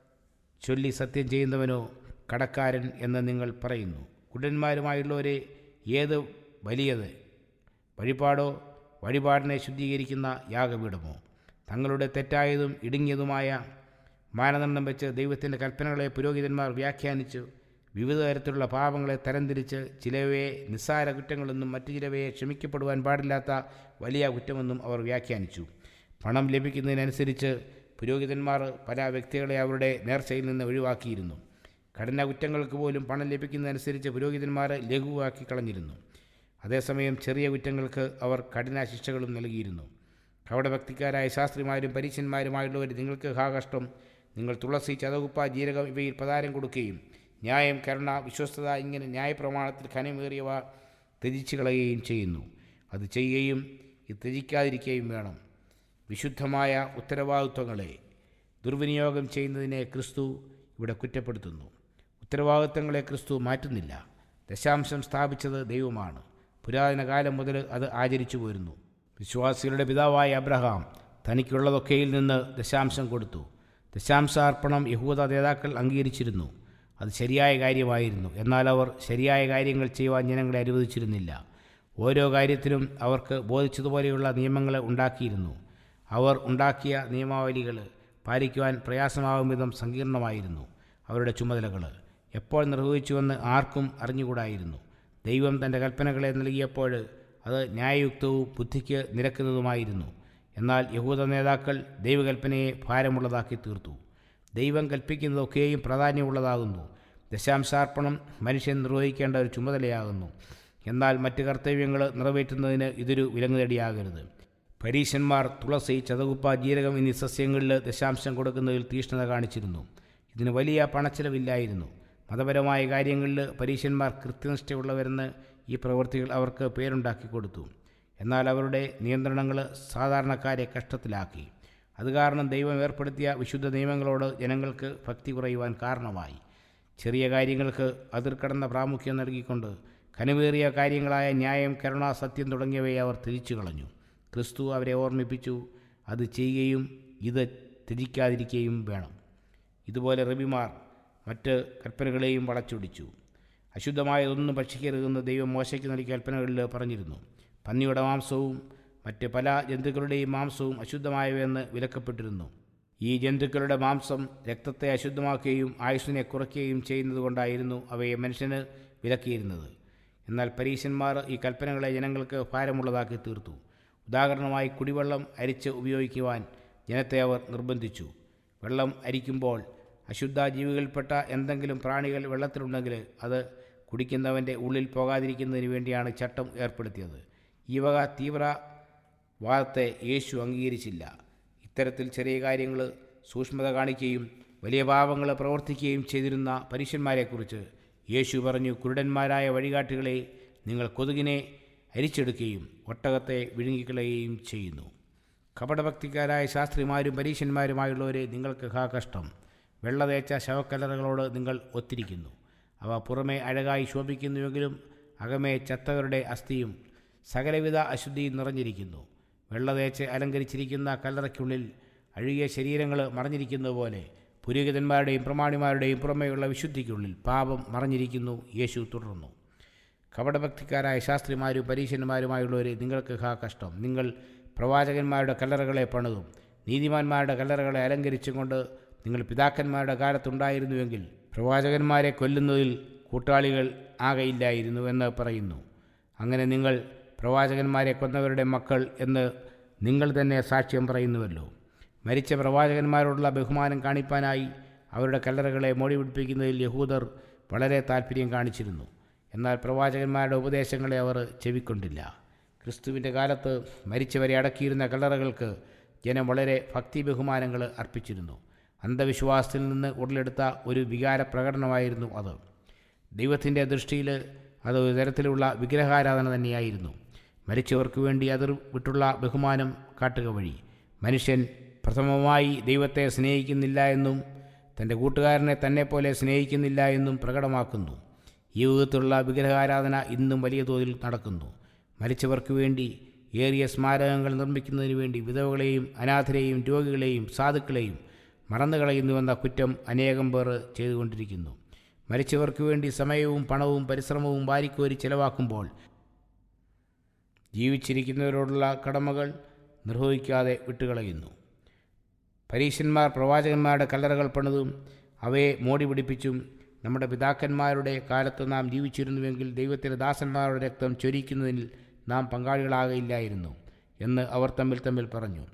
ചൊല്ലി സത്യം ചെയ്യുന്നവനോ കടക്കാരൻ എന്ന് നിങ്ങൾ പറയുന്നു കുടന്മാരുമായുള്ളവരെ ഏത് വലിയത് വഴിപാടോ വഴിപാടിനെ ശുദ്ധീകരിക്കുന്ന യാഗപീഠമോ തങ്ങളുടെ തെറ്റായതും ഇടുങ്ങിയതുമായ മാനദണ്ഡം വെച്ച് ദൈവത്തിൻ്റെ കൽപ്പനകളെ പുരോഹിതന്മാർ വ്യാഖ്യാനിച്ചു വിവിധ തരത്തിലുള്ള പാപങ്ങളെ തരംതിരിച്ച് ചിലവയെ നിസ്സാര കുറ്റങ്ങളെന്നും മറ്റു ചിലവയെ ക്ഷമിക്കപ്പെടുവാൻ പാടില്ലാത്ത വലിയ കുറ്റമെന്നും അവർ വ്യാഖ്യാനിച്ചു പണം ലഭിക്കുന്നതിനനുസരിച്ച് പുരോഹിതന്മാർ പല വ്യക്തികളെ അവരുടെ നേർച്ചയിൽ നിന്ന് ഒഴിവാക്കിയിരുന്നു കഠിന കുറ്റങ്ങൾക്ക് പോലും പണം ലഭിക്കുന്നതനുസരിച്ച് പുരോഹിതന്മാർ ലഘുവാക്കി കളഞ്ഞിരുന്നു അതേസമയം ചെറിയ കുറ്റങ്ങൾക്ക് അവർ കഠിന ശിക്ഷകളും നൽകിയിരുന്നു കവടഭക്തിക്കാരായ ശാസ്ത്രിമാരും പരീക്ഷന്മാരുമായുള്ളവർ നിങ്ങൾക്ക് ഹാകഷ്ടം നിങ്ങൾ തുളസി ചതകുപ്പ ജീരകം ഇവയിൽ പ്രധാനം കൊടുക്കുകയും ന്യായം കരുണ വിശ്വസ്തത ഇങ്ങനെ ന്യായപ്രമാണത്തിൽ ഖനമേറിയവ ത്യജിച്ചു കളയുകയും ചെയ്യുന്നു അത് ചെയ്യുകയും ഇത് ത്യജിക്കാതിരിക്കുകയും വേണം വിശുദ്ധമായ ഉത്തരവാദിത്വങ്ങളെ ദുർവിനിയോഗം ചെയ്യുന്നതിനെ ക്രിസ്തു ഇവിടെ കുറ്റപ്പെടുത്തുന്നു ഉത്തരവാദിത്വങ്ങളെ ക്രിസ്തു മാറ്റുന്നില്ല ദശാംശം സ്ഥാപിച്ചത് ദൈവമാണ് പുരാതന കാലം മുതൽ അത് ആചരിച്ചു പോരുന്നു വിശ്വാസികളുടെ പിതാവായ അബ്രഹാം തനിക്കുള്ളതൊക്കെയിൽ നിന്ന് ദശാംശം കൊടുത്തു ദശാംശാർപ്പണം യഹൂദ നേതാക്കൾ അംഗീകരിച്ചിരുന്നു അത് ശരിയായ കാര്യമായിരുന്നു എന്നാൽ അവർ ശരിയായ കാര്യങ്ങൾ ചെയ്യുവാൻ ജനങ്ങളെ അനുവദിച്ചിരുന്നില്ല ഓരോ കാര്യത്തിനും അവർക്ക് ബോധിച്ചതുപോലെയുള്ള നിയമങ്ങൾ ഉണ്ടാക്കിയിരുന്നു അവർ ഉണ്ടാക്കിയ നിയമാവലികൾ പാലിക്കുവാൻ പ്രയാസമാകും വിധം സങ്കീർണമായിരുന്നു അവരുടെ ചുമതലകൾ എപ്പോൾ നിർവഹിച്ചുവെന്ന് ആർക്കും അറിഞ്ഞുകൂടായിരുന്നു ദൈവം തൻ്റെ കൽപ്പനകളെ നൽകിയപ്പോൾ അത് ന്യായയുക്തവും ബുദ്ധിക്ക് നിരക്കുന്നതുമായിരുന്നു എന്നാൽ യഹൂദ നേതാക്കൾ ദൈവകൽപ്പനയെ ഭാരമുള്ളതാക്കി തീർത്തു ദൈവം കൽപ്പിക്കുന്നതൊക്കെയും പ്രാധാന്യമുള്ളതാകുന്നു ദശാംശാർപ്പണം മനുഷ്യൻ നിർവഹിക്കേണ്ട ഒരു ചുമതലയാകുന്നു എന്നാൽ മറ്റ് കർത്തവ്യങ്ങൾ നിറവേറ്റുന്നതിന് ഇതൊരു വിലങ്ങുതടിയാകരുത് പരീശന്മാർ തുളസി ചതകുപ്പ ജീരകം എന്നീ സസ്യങ്ങളിൽ ദശാംശം കൊടുക്കുന്നതിൽ തീഷ്ണത കാണിച്ചിരുന്നു ഇതിന് വലിയ പണച്ചെലവില്ലായിരുന്നു മതപരമായ കാര്യങ്ങളിൽ പരീശന്മാർ കൃത്യനിഷ്ഠയുള്ളവരെന്ന് ഈ പ്രവൃത്തികൾ അവർക്ക് പേരുണ്ടാക്കി കൊടുത്തു എന്നാൽ അവരുടെ നിയന്ത്രണങ്ങൾ സാധാരണക്കാരെ കഷ്ടത്തിലാക്കി അത് കാരണം ദൈവം ഏർപ്പെടുത്തിയ വിശുദ്ധ നിയമങ്ങളോട് ജനങ്ങൾക്ക് ഭക്തി കുറയുവാൻ കാരണമായി ചെറിയ കാര്യങ്ങൾക്ക് അതിർക്കടന്ന പ്രാമുഖ്യം നൽകിക്കൊണ്ട് കനുവേറിയ കാര്യങ്ങളായ ന്യായം കരുണ സത്യം തുടങ്ങിയവയെ അവർ തിരിച്ചു കളഞ്ഞു ക്രിസ്തു അവരെ ഓർമ്മിപ്പിച്ചു അത് ചെയ്യുകയും ഇത് ത്യജിക്കാതിരിക്കുകയും വേണം ഇതുപോലെ റബിമാർ മറ്റ് കൽപ്പനകളെയും വളച്ചൊടിച്ചു അശുദ്ധമായതൊന്നും ഭക്ഷിക്കരുതെന്ന് ദൈവം മോശയ്ക്ക് നൽകിയ കൽപ്പനകളിൽ പറഞ്ഞിരുന്നു പന്നിയുടെ മാംസവും മറ്റ് പല ജന്തുക്കളുടെയും മാംസവും അശുദ്ധമായവയെന്ന് വിലക്കപ്പെട്ടിരുന്നു ഈ ജന്തുക്കളുടെ മാംസം രക്തത്തെ അശുദ്ധമാക്കുകയും ആയുസ്സിനെ കുറയ്ക്കുകയും ചെയ്യുന്നതുകൊണ്ടായിരുന്നു അവയെ മനുഷ്യന് വിലക്കിയിരുന്നത് എന്നാൽ പരീശന്മാർ ഈ കൽപ്പനകളെ ജനങ്ങൾക്ക് ഭാരമുള്ളതാക്കി തീർത്തു ഉദാഹരണമായി കുടിവെള്ളം അരിച്ച് ഉപയോഗിക്കുവാൻ ജനത്തെ അവർ നിർബന്ധിച്ചു വെള്ളം അരിക്കുമ്പോൾ അശുദ്ധ ജീവികൾപ്പെട്ട എന്തെങ്കിലും പ്രാണികൾ വെള്ളത്തിലുണ്ടെങ്കിൽ അത് കുടിക്കുന്നവൻ്റെ ഉള്ളിൽ പോകാതിരിക്കുന്നതിന് വേണ്ടിയാണ് ചട്ടം ഏർപ്പെടുത്തിയത് ഈ വക തീവ്ര വാദത്തെ യേശു അംഗീകരിച്ചില്ല ഇത്തരത്തിൽ ചെറിയ കാര്യങ്ങൾ സൂക്ഷ്മത കാണിക്കുകയും വലിയ പാപങ്ങൾ പ്രവർത്തിക്കുകയും ചെയ്തിരുന്ന പരീശന്മാരെക്കുറിച്ച് യേശു പറഞ്ഞു കുരുടന്മാരായ വഴികാട്ടുകളെ നിങ്ങൾ കൊതുകിനെ അരിച്ചെടുക്കുകയും ഒട്ടകത്തെ വിഴുങ്ങിക്കളയുകയും ചെയ്യുന്നു കപടഭക്തിക്കാരായ ശാസ്ത്രിമാരും പരീശന്മാരുമായുള്ളവരെ നിങ്ങൾക്ക് ഹാ കഷ്ടം വെള്ള തേച്ച ശവക്കല്ലറകളോട് നിങ്ങൾ ഒത്തിരിക്കുന്നു അവ പുറമേ അഴകായി ശോഭിക്കുന്നുവെങ്കിലും അകമേ ചത്തവരുടെ അസ്ഥിയും സകലവിധ അശുദ്ധിയും നിറഞ്ഞിരിക്കുന്നു വെള്ള തേച്ച് അലങ്കരിച്ചിരിക്കുന്ന കല്ലറയ്ക്കുള്ളിൽ അഴുകിയ ശരീരങ്ങൾ മറഞ്ഞിരിക്കുന്നത് പോലെ പുരോഹിതന്മാരുടെയും പ്രമാണിമാരുടെയും പുറമേയുള്ള വിശുദ്ധിക്കുള്ളിൽ പാപം മറഞ്ഞിരിക്കുന്നു യേശു തുടർന്നു കപടഭക്തിക്കാരായ ശാസ്ത്രിമാരും പരീശന്മാരുമായുള്ളവരെ നിങ്ങൾക്ക് ഹാ കഷ്ടം നിങ്ങൾ പ്രവാചകന്മാരുടെ കല്ലറകളെ പണിതും നീതിമാന്മാരുടെ കല്ലറകളെ അലങ്കരിച്ചും കൊണ്ട് നിങ്ങൾ പിതാക്കന്മാരുടെ കാലത്തുണ്ടായിരുന്നുവെങ്കിൽ പ്രവാചകന്മാരെ കൊല്ലുന്നതിൽ കൂട്ടാളികൾ ആകയില്ലായിരുന്നു എന്ന് പറയുന്നു അങ്ങനെ നിങ്ങൾ പ്രവാചകന്മാരെ കൊന്നവരുടെ മക്കൾ എന്ന് നിങ്ങൾ തന്നെ സാക്ഷ്യം പറയുന്നുവല്ലോ മരിച്ച പ്രവാചകന്മാരോടുള്ള ബഹുമാനം കാണിപ്പാനായി അവരുടെ കല്ലറകളെ മോടി പിടിപ്പിക്കുന്നതിൽ യഹൂദർ വളരെ താല്പര്യം കാണിച്ചിരുന്നു എന്നാൽ പ്രവാചകന്മാരുടെ ഉപദേശങ്ങളെ അവർ ചെവിക്കൊണ്ടില്ല ക്രിസ്തുവിൻ്റെ കാലത്ത് മരിച്ചവരെ അടക്കിയിരുന്ന കല്ലറകൾക്ക് ജനം വളരെ ഭക്തി ബഹുമാനങ്ങൾ അർപ്പിച്ചിരുന്നു അന്ധവിശ്വാസത്തിൽ നിന്ന് ഉടലെടുത്ത ഒരു വികാര പ്രകടനമായിരുന്നു അത് ദൈവത്തിൻ്റെ ദൃഷ്ടിയിൽ അത് ഒരു തരത്തിലുള്ള വിഗ്രഹാരാധന തന്നെയായിരുന്നു മരിച്ചവർക്ക് വേണ്ടി അതിർ വിട്ടുള്ള ബഹുമാനം കാട്ടുക വഴി മനുഷ്യൻ പ്രഥമമായി ദൈവത്തെ സ്നേഹിക്കുന്നില്ല എന്നും തൻ്റെ കൂട്ടുകാരനെ തന്നെപ്പോലെ സ്നേഹിക്കുന്നില്ല എന്നും പ്രകടമാക്കുന്നു ഈ വിധത്തിലുള്ള വിഗ്രഹാരാധന ഇന്നും വലിയ തോതിൽ നടക്കുന്നു മരിച്ചവർക്ക് വേണ്ടി ഏറിയ സ്മാരകങ്ങൾ നിർമ്മിക്കുന്നതിന് വേണ്ടി വിധവകളെയും അനാഥരെയും രോഗികളെയും സാധുക്കളെയും മറന്നുകളയുന്നുവെന്ന കുറ്റം അനേകം പേർ ചെയ്തുകൊണ്ടിരിക്കുന്നു മരിച്ചവർക്ക് വേണ്ടി സമയവും പണവും പരിശ്രമവും വാരിക്കോരി ചെലവാക്കുമ്പോൾ ജീവിച്ചിരിക്കുന്നവരോടുള്ള കടമകൾ നിർവഹിക്കാതെ വിട്ടുകളയുന്നു പരീശന്മാർ പ്രവാചകന്മാരുടെ കല്ലറകൾ പണിതും അവയെ മോടി പിടിപ്പിച്ചും നമ്മുടെ പിതാക്കന്മാരുടെ കാലത്ത് നാം ജീവിച്ചിരുന്നുവെങ്കിൽ ദൈവത്തിൻ്റെ ദാസന്മാരുടെ രക്തം ചൊരിക്കുന്നതിൽ നാം പങ്കാളികളാകയില്ലായിരുന്നു എന്ന് അവർ തമ്മിൽ തമ്മിൽ പറഞ്ഞു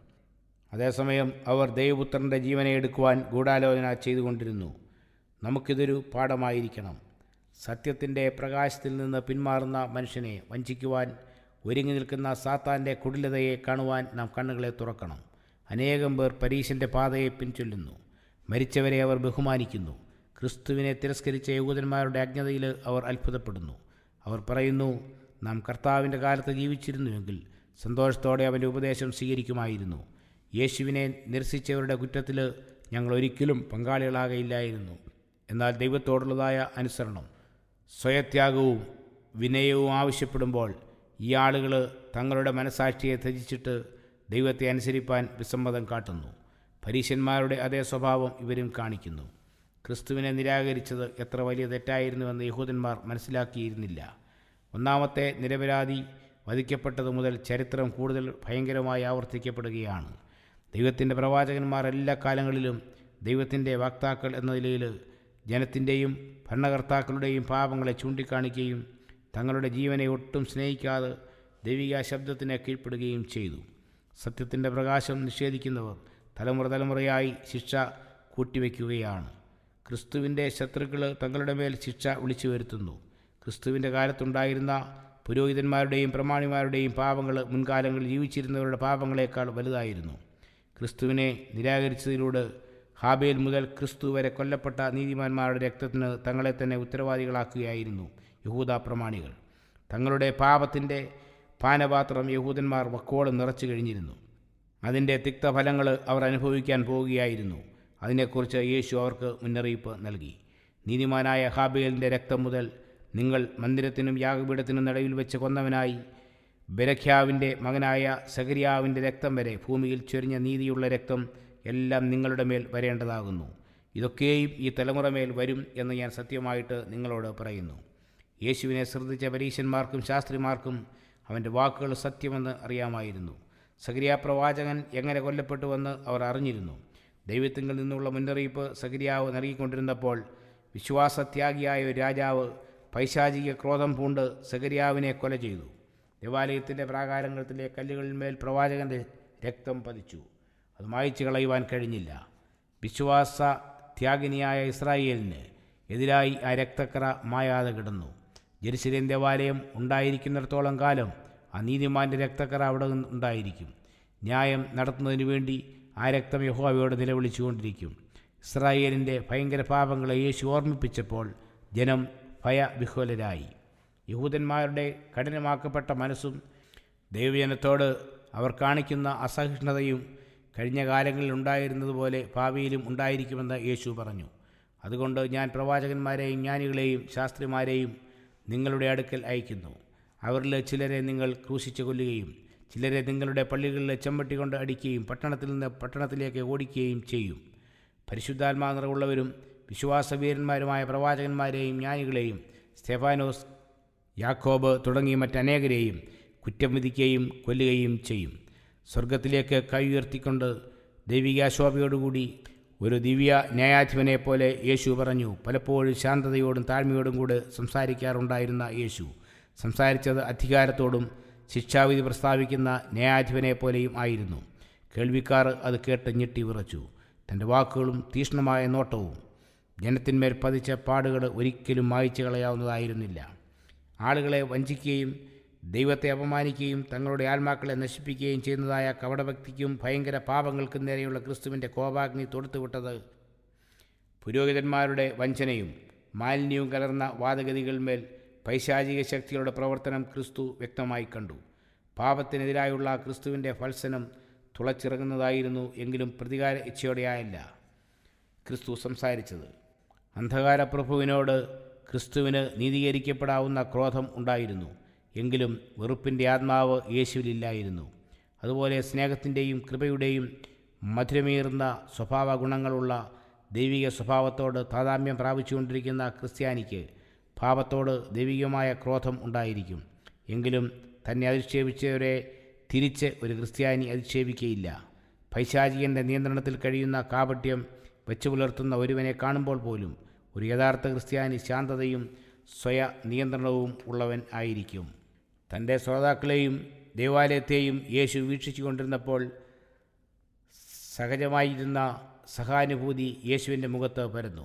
അതേസമയം അവർ ദൈവപുത്രൻ്റെ ജീവനെ എടുക്കുവാൻ ഗൂഢാലോചന ചെയ്തുകൊണ്ടിരുന്നു നമുക്കിതൊരു പാഠമായിരിക്കണം സത്യത്തിൻ്റെ പ്രകാശത്തിൽ നിന്ന് പിന്മാറുന്ന മനുഷ്യനെ വഞ്ചിക്കുവാൻ ഒരുങ്ങി നിൽക്കുന്ന സാത്താൻ്റെ കുടിലതയെ കാണുവാൻ നാം കണ്ണുകളെ തുറക്കണം അനേകം പേർ പരീശൻ്റെ പാതയെ പിൻചൊല്ലുന്നു മരിച്ചവരെ അവർ ബഹുമാനിക്കുന്നു ക്രിസ്തുവിനെ തിരസ്കരിച്ച യഹൂദന്മാരുടെ അജ്ഞതയിൽ അവർ അത്ഭുതപ്പെടുന്നു അവർ പറയുന്നു നാം കർത്താവിൻ്റെ കാലത്ത് ജീവിച്ചിരുന്നുവെങ്കിൽ സന്തോഷത്തോടെ അവൻ്റെ ഉപദേശം സ്വീകരിക്കുമായിരുന്നു യേശുവിനെ നിരസിച്ചവരുടെ കുറ്റത്തിൽ ഞങ്ങൾ ഒരിക്കലും പങ്കാളികളാകയില്ലായിരുന്നു എന്നാൽ ദൈവത്തോടുള്ളതായ അനുസരണം സ്വയത്യാഗവും വിനയവും ആവശ്യപ്പെടുമ്പോൾ ഈ ആളുകൾ തങ്ങളുടെ മനസാക്ഷിയെ ത്യജിച്ചിട്ട് ദൈവത്തെ അനുസരിപ്പാൻ വിസമ്മതം കാട്ടുന്നു പരീശന്മാരുടെ അതേ സ്വഭാവം ഇവരും കാണിക്കുന്നു ക്രിസ്തുവിനെ നിരാകരിച്ചത് എത്ര വലിയ തെറ്റായിരുന്നുവെന്ന് യഹൂദന്മാർ മനസ്സിലാക്കിയിരുന്നില്ല ഒന്നാമത്തെ നിരപരാധി വധിക്കപ്പെട്ടത് മുതൽ ചരിത്രം കൂടുതൽ ഭയങ്കരമായി ആവർത്തിക്കപ്പെടുകയാണ് ദൈവത്തിൻ്റെ പ്രവാചകന്മാർ എല്ലാ കാലങ്ങളിലും ദൈവത്തിൻ്റെ വാക്താക്കൾ എന്ന നിലയിൽ ജനത്തിൻ്റെയും ഭരണകർത്താക്കളുടെയും പാപങ്ങളെ ചൂണ്ടിക്കാണിക്കുകയും തങ്ങളുടെ ജീവനെ ഒട്ടും സ്നേഹിക്കാതെ ദൈവിക ശബ്ദത്തിനെ കീഴ്പ്പെടുകയും ചെയ്തു സത്യത്തിൻ്റെ പ്രകാശം നിഷേധിക്കുന്നവർ തലമുറ തലമുറയായി ശിക്ഷ കൂട്ടിവെക്കുകയാണ് ക്രിസ്തുവിൻ്റെ ശത്രുക്കൾ തങ്ങളുടെ മേൽ ശിക്ഷ വിളിച്ചു വരുത്തുന്നു ക്രിസ്തുവിൻ്റെ കാലത്തുണ്ടായിരുന്ന പുരോഹിതന്മാരുടെയും പ്രമാണിമാരുടെയും പാപങ്ങൾ മുൻകാലങ്ങളിൽ ജീവിച്ചിരുന്നവരുടെ പാപങ്ങളെക്കാൾ വലുതായിരുന്നു ക്രിസ്തുവിനെ നിരാകരിച്ചതിലൂടെ ഹാബേൽ മുതൽ ക്രിസ്തു വരെ കൊല്ലപ്പെട്ട നീതിമാന്മാരുടെ രക്തത്തിന് തങ്ങളെ തന്നെ ഉത്തരവാദികളാക്കുകയായിരുന്നു യഹൂദ പ്രമാണികൾ തങ്ങളുടെ പാപത്തിൻ്റെ പാനപാത്രം യഹൂദന്മാർ വക്കോളം നിറച്ചു കഴിഞ്ഞിരുന്നു അതിൻ്റെ തിക്തഫലങ്ങൾ അവർ അനുഭവിക്കാൻ പോവുകയായിരുന്നു അതിനെക്കുറിച്ച് യേശു അവർക്ക് മുന്നറിയിപ്പ് നൽകി നീതിമാനായ ഹാബേലിൻ്റെ രക്തം മുതൽ നിങ്ങൾ മന്ദിരത്തിനും യാഗപീഠത്തിനും നടുവിൽ വെച്ച് കൊന്നവനായി ബരഖ്യാവിൻ്റെ മകനായ സഹരിയാവിൻ്റെ രക്തം വരെ ഭൂമിയിൽ ചൊരിഞ്ഞ നീതിയുള്ള രക്തം എല്ലാം നിങ്ങളുടെ മേൽ വരേണ്ടതാകുന്നു ഇതൊക്കെയും ഈ തലമുറ മേൽ വരും എന്ന് ഞാൻ സത്യമായിട്ട് നിങ്ങളോട് പറയുന്നു യേശുവിനെ ശ്രദ്ധിച്ച പരീശന്മാർക്കും ശാസ്ത്രിമാർക്കും അവൻ്റെ വാക്കുകൾ സത്യമെന്ന് അറിയാമായിരുന്നു സഹരിയ പ്രവാചകൻ എങ്ങനെ കൊല്ലപ്പെട്ടുവെന്ന് അവർ അറിഞ്ഞിരുന്നു ദൈവത്തിങ്കിൽ നിന്നുള്ള മുന്നറിയിപ്പ് സഹരിയാവ് നൽകിക്കൊണ്ടിരുന്നപ്പോൾ വിശ്വാസത്യാഗിയായ ഒരു രാജാവ് പൈശാചിക ക്രോധം പൂണ്ട് സഹരിയാവിനെ കൊല ചെയ്തു ദേവാലയത്തിൻ്റെ പ്രാകാരങ്ങളിലെ കല്ലുകളിന്മേൽ പ്രവാചകൻ്റെ രക്തം പതിച്ചു അത് മായ്ച്ചു കളയുവാൻ കഴിഞ്ഞില്ല വിശ്വാസ ത്യാഗിനിയായ ഇസ്രായേലിന് എതിരായി ആ രക്തക്കറ മായാതെ കിടന്നു ജെറുസലേം ദേവാലയം ഉണ്ടായിരിക്കുന്നിടത്തോളം കാലം ആ നീതിമാൻ്റെ രക്തക്കറ അവിടെ ഉണ്ടായിരിക്കും ന്യായം നടത്തുന്നതിന് വേണ്ടി ആ രക്തം യഹോവയോട് നിലവിളിച്ചുകൊണ്ടിരിക്കും ഇസ്രായേലിൻ്റെ ഭയങ്കര പാപങ്ങളെ യേശു ഓർമ്മിപ്പിച്ചപ്പോൾ ജനം ഭയവിഹ്വലരായി യഹൂദന്മാരുടെ കഠിനമാക്കപ്പെട്ട മനസ്സും ദൈവജനത്തോട് അവർ കാണിക്കുന്ന അസഹിഷ്ണുതയും കഴിഞ്ഞ കാലങ്ങളിൽ ഉണ്ടായിരുന്നതുപോലെ ഭാവിയിലും ഉണ്ടായിരിക്കുമെന്ന് യേശു പറഞ്ഞു അതുകൊണ്ട് ഞാൻ പ്രവാചകന്മാരെയും ജ്ഞാനികളെയും ശാസ്ത്രിമാരെയും നിങ്ങളുടെ അടുക്കൽ അയക്കുന്നു അവരിൽ ചിലരെ നിങ്ങൾ ക്രൂശിച്ചു കൊല്ലുകയും ചിലരെ നിങ്ങളുടെ പള്ളികളിലെ ചെമ്പട്ടി കൊണ്ട് അടിക്കുകയും പട്ടണത്തിൽ നിന്ന് പട്ടണത്തിലേക്ക് ഓടിക്കുകയും ചെയ്യും പരിശുദ്ധാത്മാ നിറവുള്ളവരും വിശ്വാസവീരന്മാരുമായ പ്രവാചകന്മാരെയും ജ്ഞാനികളെയും സ്തെഫാനോസ് യാക്കോബ് തുടങ്ങിയ മറ്റനേകരെയും കുറ്റം വിധിക്കുകയും കൊല്ലുകയും ചെയ്യും സ്വർഗത്തിലേക്ക് കൈ ഉയർത്തിക്കൊണ്ട് ദൈവികാശോഭയോടുകൂടി ഒരു ദിവ്യ ന്യായാധിപനെ പോലെ യേശു പറഞ്ഞു പലപ്പോഴും ശാന്തതയോടും താഴ്മയോടും കൂടെ സംസാരിക്കാറുണ്ടായിരുന്ന യേശു സംസാരിച്ചത് അധികാരത്തോടും ശിക്ഷാവിധി പ്രസ്താവിക്കുന്ന ന്യായാധിപനെ പോലെയും ആയിരുന്നു കേൾവിക്കാർ അത് കേട്ട് ഞെട്ടി വിറച്ചു തൻ്റെ വാക്കുകളും തീക്ഷ്ണമായ നോട്ടവും ജനത്തിന്മേൽ പതിച്ച പാടുകൾ ഒരിക്കലും മായ്ച്ചു കളയാവുന്നതായിരുന്നില്ല ആളുകളെ വഞ്ചിക്കുകയും ദൈവത്തെ അപമാനിക്കുകയും തങ്ങളുടെ ആത്മാക്കളെ നശിപ്പിക്കുകയും ചെയ്യുന്നതായ കപടഭക്തിക്കും ഭയങ്കര പാപങ്ങൾക്കും നേരെയുള്ള ക്രിസ്തുവിൻ്റെ കോപാഗ്നി തൊടുത്തുവിട്ടത് പുരോഹിതന്മാരുടെ വഞ്ചനയും മാലിന്യവും കലർന്ന വാദഗതികളിന്മേൽ പൈശാചിക ശക്തികളുടെ പ്രവർത്തനം ക്രിസ്തു വ്യക്തമായി കണ്ടു പാപത്തിനെതിരായുള്ള ക്രിസ്തുവിൻ്റെ ഫത്സനം തുളച്ചിറങ്ങുന്നതായിരുന്നു എങ്കിലും പ്രതികാര ഇച്ഛയോടെയായല്ല ക്രിസ്തു സംസാരിച്ചത് അന്ധകാരപ്രഭുവിനോട് ക്രിസ്തുവിന് നീതീകരിക്കപ്പെടാവുന്ന ക്രോധം ഉണ്ടായിരുന്നു എങ്കിലും വെറുപ്പിൻ്റെ ആത്മാവ് യേശുവിലില്ലായിരുന്നു അതുപോലെ സ്നേഹത്തിൻ്റെയും കൃപയുടെയും മധുരമേറുന്ന സ്വഭാവ ഗുണങ്ങളുള്ള ദൈവിക സ്വഭാവത്തോട് താതാമ്യം പ്രാപിച്ചുകൊണ്ടിരിക്കുന്ന ക്രിസ്ത്യാനിക്ക് പാപത്തോട് ദൈവികമായ ക്രോധം ഉണ്ടായിരിക്കും എങ്കിലും തന്നെ അധിക്ഷേപിച്ചവരെ തിരിച്ച് ഒരു ക്രിസ്ത്യാനി അധിക്ഷേപിക്കുകയില്ല പൈശാചികൻ്റെ നിയന്ത്രണത്തിൽ കഴിയുന്ന കാപട്യം വെച്ചു പുലർത്തുന്ന ഒരുവനെ കാണുമ്പോൾ പോലും ഒരു യഥാർത്ഥ ക്രിസ്ത്യാനി ശാന്തതയും സ്വയ നിയന്ത്രണവും ഉള്ളവൻ ആയിരിക്കും തൻ്റെ ശ്രോതാക്കളെയും ദേവാലയത്തെയും യേശു വീക്ഷിച്ചു കൊണ്ടിരുന്നപ്പോൾ സഹജമായിരുന്ന സഹാനുഭൂതി യേശുവിൻ്റെ മുഖത്ത് പരന്നു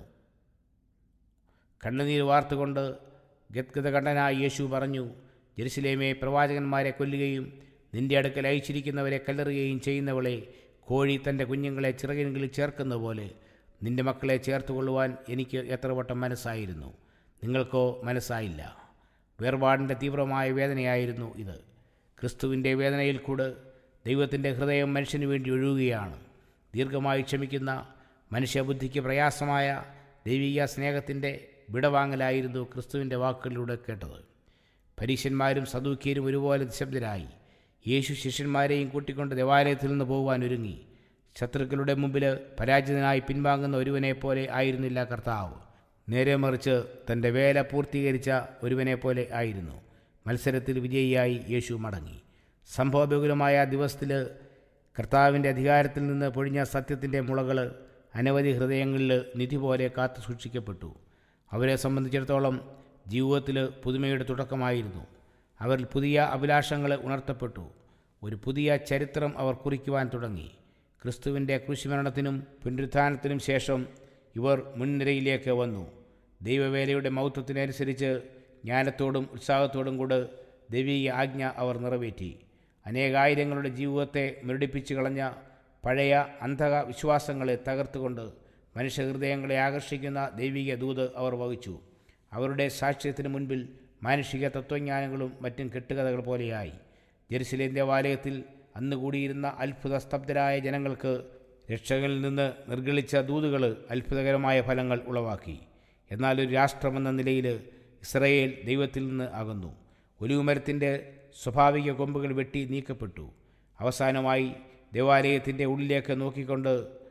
കണ്ണുനീർ വാർത്തുകൊണ്ട് ഗദ്ഗതകണ്ഠനായ യേശു പറഞ്ഞു ജെറുസലേമെ പ്രവാചകന്മാരെ കൊല്ലുകയും നിന്റെ അടുക്കൽ അയച്ചിരിക്കുന്നവരെ കല്ലെറുകയും ചെയ്യുന്നവളെ കോഴി തൻ്റെ കുഞ്ഞുങ്ങളെ ചിറകിനുകളിൽ ചേർക്കുന്ന പോലെ നിന്റെ മക്കളെ ചേർത്തുകൊള്ളുവാൻ എനിക്ക് എത്ര വട്ടം മനസ്സായിരുന്നു നിങ്ങൾക്കോ മനസ്സായില്ല വേർപാടിൻ്റെ തീവ്രമായ വേദനയായിരുന്നു ഇത് ക്രിസ്തുവിൻ്റെ വേദനയിൽ കൂടെ ദൈവത്തിൻ്റെ ഹൃദയം മനുഷ്യന് വേണ്ടി ഒഴുകുകയാണ് ദീർഘമായി ക്ഷമിക്കുന്ന മനുഷ്യബുദ്ധിക്ക് പ്രയാസമായ ദൈവിക സ്നേഹത്തിൻ്റെ വിടവാങ്ങലായിരുന്നു ക്രിസ്തുവിൻ്റെ വാക്കുകളിലൂടെ കേട്ടത് പരീശന്മാരും സദൂക്യരും ഒരുപോലെ നിശബ്ദരായി യേശു ശിഷ്യന്മാരെയും കൂട്ടിക്കൊണ്ട് ദേവാലയത്തിൽ നിന്ന് പോകുവാൻ ഒരുങ്ങി ശത്രുക്കളുടെ മുമ്പിൽ പരാജിതനായി പിൻവാങ്ങുന്ന ഒരുവനെ പോലെ ആയിരുന്നില്ല കർത്താവ് നേരെ മറിച്ച് തൻ്റെ വേല പൂർത്തീകരിച്ച ഒരുവനെ പോലെ ആയിരുന്നു മത്സരത്തിൽ വിജയിയായി യേശു മടങ്ങി സംഭവബഹുലമായ ദിവസത്തിൽ കർത്താവിൻ്റെ അധികാരത്തിൽ നിന്ന് പൊഴിഞ്ഞ സത്യത്തിൻ്റെ മുളകൾ അനവധി ഹൃദയങ്ങളിൽ നിധി പോലെ കാത്തു സൂക്ഷിക്കപ്പെട്ടു അവരെ സംബന്ധിച്ചിടത്തോളം ജീവിതത്തിൽ പുതുമയുടെ തുടക്കമായിരുന്നു അവരിൽ പുതിയ അഭിലാഷങ്ങൾ ഉണർത്തപ്പെട്ടു ഒരു പുതിയ ചരിത്രം അവർ കുറിക്കുവാൻ തുടങ്ങി ക്രിസ്തുവിൻ്റെ കൃഷിമരണത്തിനും പുനരുത്ഥാനത്തിനും ശേഷം ഇവർ മുൻനിരയിലേക്ക് വന്നു ദൈവവേലയുടെ മൗത്വത്തിനനുസരിച്ച് ജ്ഞാനത്തോടും ഉത്സാഹത്തോടും കൂടെ ദൈവീയ ആജ്ഞ അവർ നിറവേറ്റി അനേകായിരങ്ങളുടെ ജീവിതത്തെ മുരടിപ്പിച്ചു കളഞ്ഞ പഴയ അന്ധക വിശ്വാസങ്ങളെ തകർത്തുകൊണ്ട് മനുഷ്യഹൃദയങ്ങളെ ആകർഷിക്കുന്ന ദൈവിക ദൂത് അവർ വഹിച്ചു അവരുടെ സാക്ഷ്യത്തിന് മുൻപിൽ മാനുഷിക തത്വജ്ഞാനങ്ങളും മറ്റും കെട്ടുകഥകൾ പോലെയായി ജെറുസലേം ദേവാലയത്തിൽ അന്ന് കൂടിയിരുന്ന അത്ഭുത സ്തബ്ധരായ ജനങ്ങൾക്ക് രക്ഷകളിൽ നിന്ന് നിർഗളിച്ച ദൂതുകൾ അത്ഭുതകരമായ ഫലങ്ങൾ ഉളവാക്കി എന്നാൽ ഒരു രാഷ്ട്രമെന്ന നിലയിൽ ഇസ്രയേൽ ദൈവത്തിൽ നിന്ന് അകന്നു ഒലിവുമരത്തിൻ്റെ സ്വാഭാവിക കൊമ്പുകൾ വെട്ടി നീക്കപ്പെട്ടു അവസാനമായി ദേവാലയത്തിൻ്റെ ഉള്ളിലേക്ക് നോക്കിക്കൊണ്ട്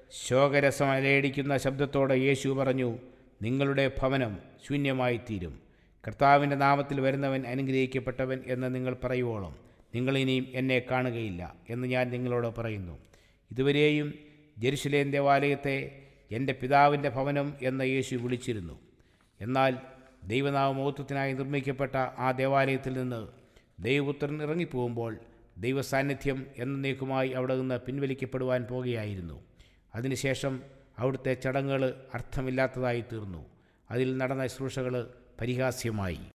ശോകരസം അലയടിക്കുന്ന ശബ്ദത്തോടെ യേശു പറഞ്ഞു നിങ്ങളുടെ ഭവനം ശൂന്യമായി തീരും കർത്താവിൻ്റെ നാമത്തിൽ വരുന്നവൻ അനുഗ്രഹിക്കപ്പെട്ടവൻ എന്ന് നിങ്ങൾ പറയുവോളം നിങ്ങളിനിയും എന്നെ കാണുകയില്ല എന്ന് ഞാൻ നിങ്ങളോട് പറയുന്നു ഇതുവരെയും ജെറുസലേം ദേവാലയത്തെ എൻ്റെ പിതാവിൻ്റെ ഭവനം എന്ന് യേശു വിളിച്ചിരുന്നു എന്നാൽ ദൈവനാമമഹത്വത്തിനായി നിർമ്മിക്കപ്പെട്ട ആ ദേവാലയത്തിൽ നിന്ന് ദൈവപുത്രൻ ഇറങ്ങിപ്പോകുമ്പോൾ ദൈവസാന്നിധ്യം എന്നേക്കുമായി അവിടെ നിന്ന് പിൻവലിക്കപ്പെടുവാൻ പോകുകയായിരുന്നു അതിനുശേഷം അവിടുത്തെ ചടങ്ങുകൾ അർത്ഥമില്ലാത്തതായി തീർന്നു അതിൽ നടന്ന ശുശ്രൂഷകൾ പരിഹാസ്യമായി